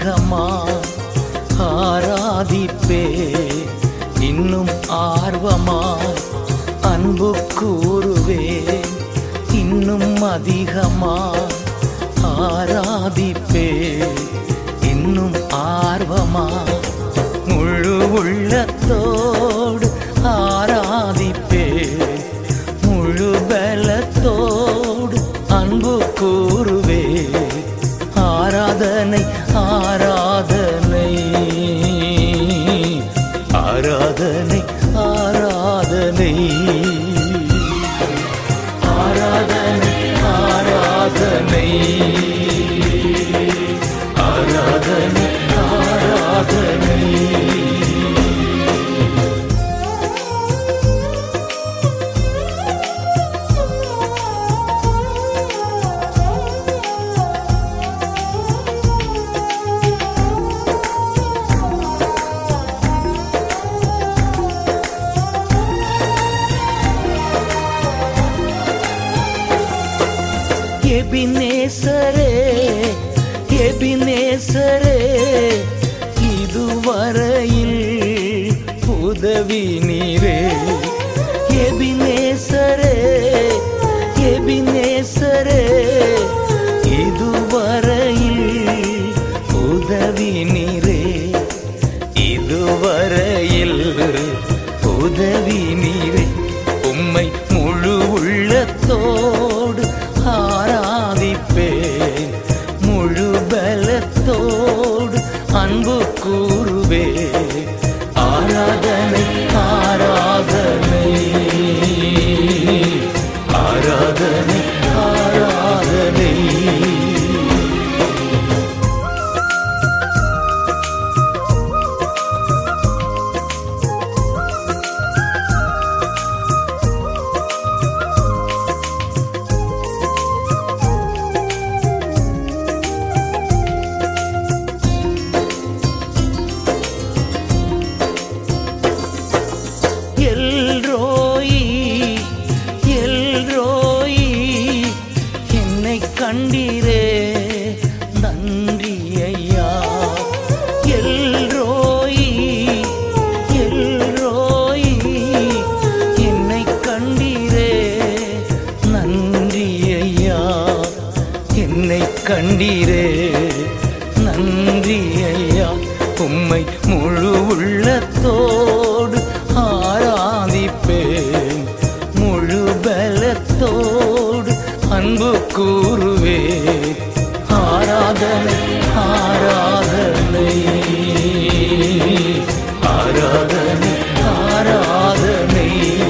அதிகமா ஆராதிப்பே இன்னும் ஆர்வமாய் அன்பு கூறுவே இன்னும் அதிகமாய் ஆராதிப்பே இன்னும் ஆர்வமாய் முழு உள்ளத்தோடு ஆராதிப்பே முழு பலத்தோடு அன்பு கூறுவே ஆராதனை ஆராதனை ஆராதனை ஆராதனை ஆராதனை ஆராதனை ஆராதனை ஆராதனை எபினேசரே எபினேசரே இதுவரையில் உதவி நீரே எபினேசரே எபினேசரே இதுவரையில் உதவி நீரே இதுவரையில் உதவி நீரே உம்மை முழு உள்ளத்தோடு ஆராதிப்பேன் முழு பலத்தோடு அன்பு கூறுவே ஆராதனை ஆராதனை ஆராதனை ஆராதனை எல்ரோயி எல்ரோயி என்னை கண்டீரே நன்றி ஐயா எல்ரோயி எல்ரோயி என்னை கண்டீரே நன்றி ஐயா என்னை கண்டீரே நன்றி ஐயா உம்மை முழு உள்ளத்தோடு ஆராதிப்பேன் முழு பலத்தோடு அன்பு கூறுவே ஆராதனை ஆராதனை ஆராதனை ஆராதனை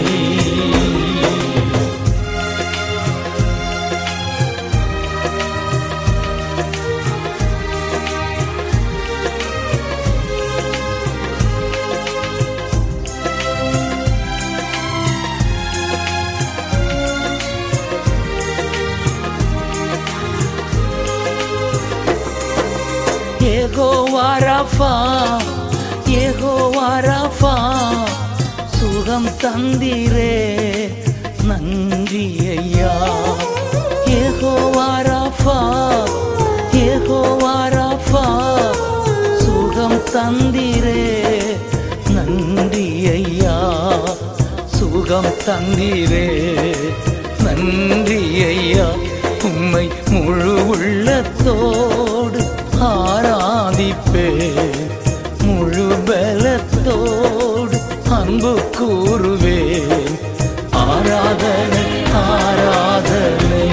ஏகோவா ரஃபா ஏகோவா ரஃபா சுகம் தந்திரே நன்றி ஐயா ஏகோவா ரஃபா ஏகோவா ரஃபா சுகம் தந்திரே நன்றி ஐயா சுகம் தந்திரே நன்றி ஐயா உம்மை முழு உள்ளத்தோடு ஆராதிப்பே முழு பலத்தோடு அன்பு கூறுவேன் ஆராதனை ஆராதனை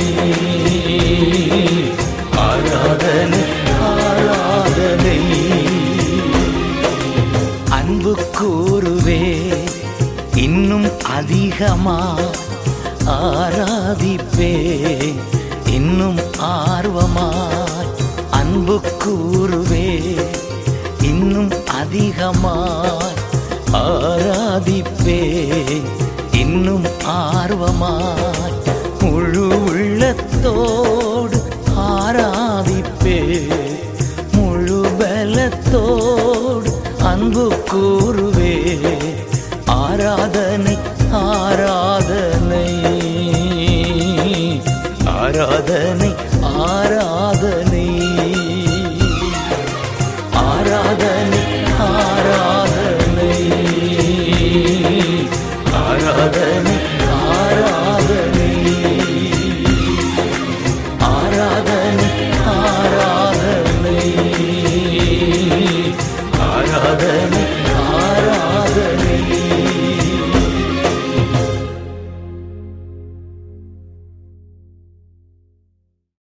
ஆராதனை ஆராதனை அன்பு கூறுவே இன்னும் அதிகமா ஆராதிப்பே இன்னும் ஆர்வமாய் அன்பு கூறுவே இன்னும் அதிகமாய் ஆராதிப்பே இன்னும் ஆர்வமாய் முழு உள்ளத்தோடு ஆராதிப்பே முழு பலத்தோடு அன்பு கூறுவே ஆராதனை ஆராதனை ஆராதனை ஆராதனை